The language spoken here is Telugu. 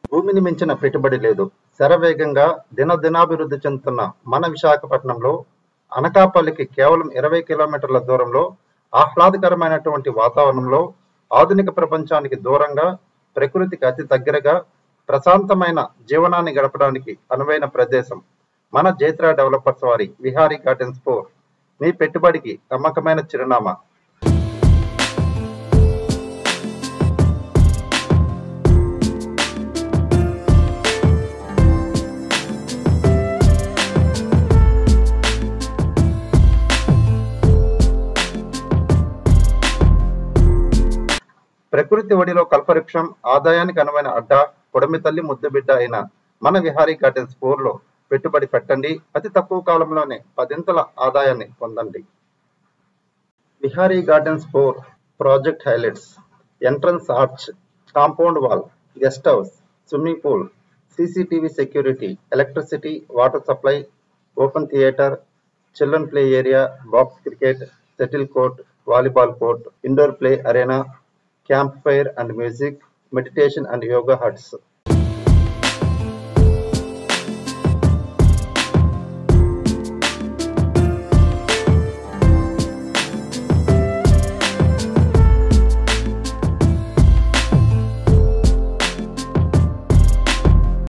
భూమిని మించిన పెట్టుబడి లేదు శరవేగంగా దినదినాభివృద్ధి చెందుతున్న మన విశాఖపట్నంలో అనకాపల్లికి కేవలం ఇరవై కిలోమీటర్ల దూరంలో ఆహ్లాదకరమైనటువంటి వాతావరణంలో ఆధునిక ప్రపంచానికి దూరంగా ప్రకృతికి అతి దగ్గరగా ప్రశాంతమైన జీవనాన్ని గడపడానికి అనువైన ప్రదేశం మన జైత్ర డెవలపర్స్ వారి విహారీ గార్డెన్స్ ఫోర్ మీ పెట్టుబడికి నమ్మకమైన చిరునామా ప్రకృతి ఒడిలో కల్పవృక్షం ఆదాయానికి అనువైన అడ్డ పొడమి తల్లి ముద్దు బిడ్డ అయిన మన విహారీ గార్డెన్స్ ఫోర్ లో పెట్టుబడి పెట్టండి అతి తక్కువ కాలంలోనే పదింతల ఆదాయాన్ని పొందండి Vihari gardens four project highlights entrance arch compound wall guest house swimming pool CCTV security electricity water supply open theatre children play area box cricket shuttle court volleyball court indoor play arena camp fire and music meditation and yoga huts